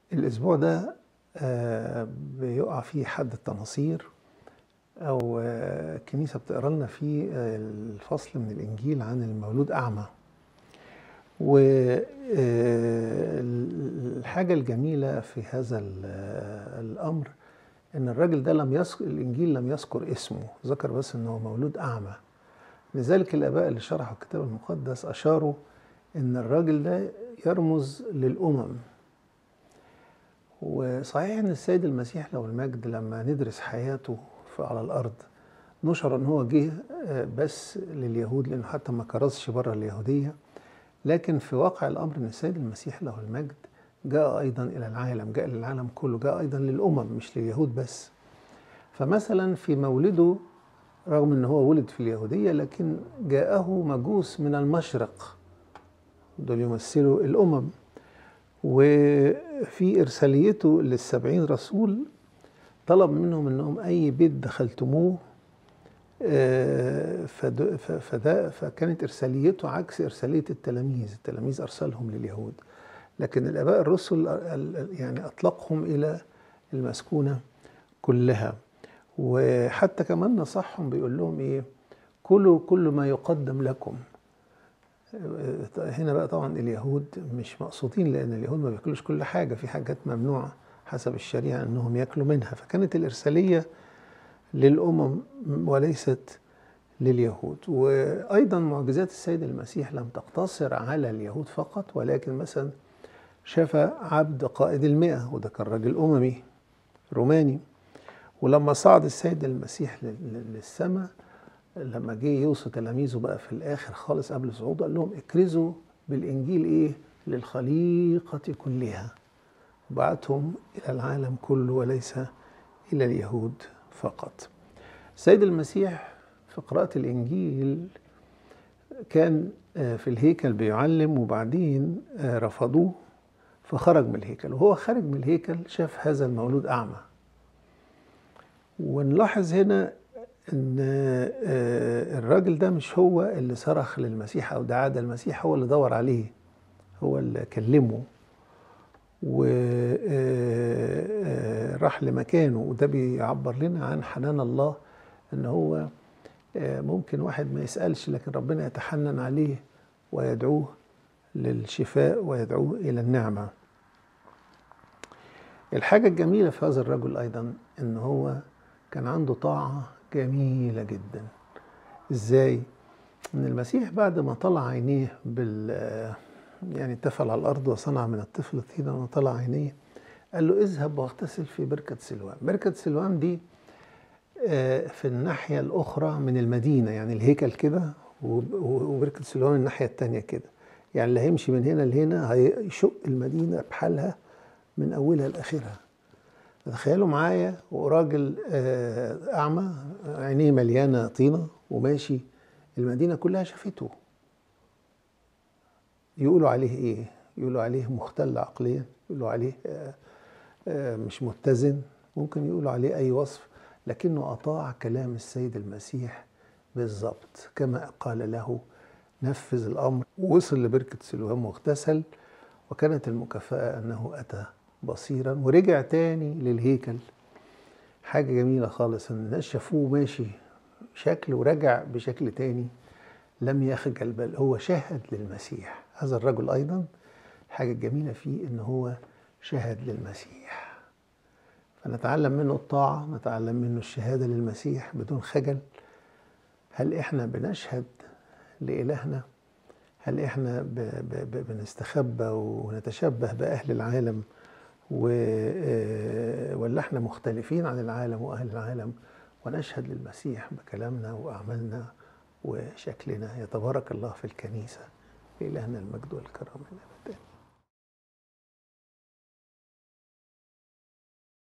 الأسبوع ده آه، بيقع فيه حد التناصير أو آه، الكنيسة بتقرا لنا فيه آه، الفصل من الإنجيل عن المولود أعمى والحاجة الجميلة في هذا ال- الأمر إن الراجل ده لم يذكر الإنجيل لم يذكر اسمه ذكر بس إنه مولود أعمى لذلك الآباء اللي شرحوا الكتاب المقدس أشاروا إن الراجل ده يرمز للأمم وصحيح ان السيد المسيح له المجد لما ندرس حياته في- على الارض نشر ان هو جه آه، بس لليهود لانه حتى ما كرزش بره اليهوديه لكن في واقع الامر ان السيد المسيح له المجد جاء ايضا الى العالم جاء للعالم كله جاء ايضا للامم مش لليهود بس فمثلا في مولده رغم ان هو ولد في اليهوديه لكن جاءه مجوس من المشرق دول يمثلوا الامم وفي إرساليته للسبعين رسول طلب منهم أنهم أي بيت دخلتموه آه، فد- ف- فده فكانت إرساليته عكس إرسالية التلاميذ التلاميذ أرسلهم لليهود لكن الآباء الرسل ال- ال- يعني أطلقهم إلى المسكونة كلها وحتى كمان نصحهم بيقول لهم إيه كلوا كل ما يقدم لكم هنا بقى طبعا اليهود مش مقصودين لان اليهود ما بياكلوش كل حاجه في حاجات ممنوعه حسب الشريعه انهم ياكلوا منها فكانت الارساليه للامم وليست لليهود وايضا معجزات السيد المسيح لم تقتصر على اليهود فقط ولكن مثلا شفى عبد قائد المئة وده كان راجل أممي روماني ولما صعد السيد المسيح لل- لل- للسماء لما جه يوصي تلاميذه بقى في الاخر خالص قبل صعوده قال لهم اكرزوا بالانجيل ايه للخليقه كلها وبعتهم الى العالم كله وليس الى اليهود فقط السيد المسيح في قراءه الانجيل كان آه، في الهيكل بيعلم وبعدين آه، رفضوه فخرج من الهيكل وهو خارج من الهيكل شاف هذا المولود اعمى ونلاحظ هنا ان آه، الراجل ده مش هو اللي صرخ للمسيح او دعا ده المسيح هو اللي دور عليه هو اللي كلمه وراح لمكانه وده بيعبر لنا عن حنان الله ان هو آه، ممكن واحد ما يسألش لكن ربنا يتحنن عليه ويدعوه للشفاء ويدعوه إلى النعمة الحاجة الجميلة في هذا الرجل أيضا إن هو كان عنده طاعة جميلة جدا إزاي؟ إن المسيح بعد ما طلع عينيه بال يعني اتفل على الأرض وصنع من الطفل طينا وطلع عينيه قال له اذهب واغتسل في بركة سلوان بركة سلوان دي آه، في الناحية الأخرى من المدينة يعني الهيكل كده وب- وبركة سلوان الناحية التانية كده يعني اللي هيمشي من هنا لهنا هيشق المدينة بحالها من أولها لآخرها تخيلوا معايا وراجل آه، أعمى عينيه مليانة طينة وماشي المدينة كلها شافته يقولوا عليه إيه؟ يقولوا عليه مختل عقليا يقولوا عليه آه، آه، مش متزن ممكن يقولوا عليه أي وصف لكنه أطاع كلام السيد المسيح بالضبط كما قال له نفذ الأمر ووصل لبركة سلوان واغتسل وكانت المكافأة أنه أتى بصيرا ورجع تاني للهيكل حاجة جميلة خالص إن الناس شافوه ماشي شكل ورجع بشكل تاني لم يخجل بل هو شاهد للمسيح هذا الرجل أيضا الحاجة الجميلة فيه إن هو شاهد للمسيح فنتعلم منه الطاعة نتعلم منه الشهادة للمسيح بدون خجل هل إحنا بنشهد لإلهنا هل إحنا ب ب ب بنستخبى ونتشبه بأهل العالم و آه، ولا إحنا مختلفين عن العالم وأهل العالم ونشهد للمسيح بكلامنا وأعمالنا وشكلنا يتبارك الله في الكنيسة لإلهنا المجد والكرم إلى الأبد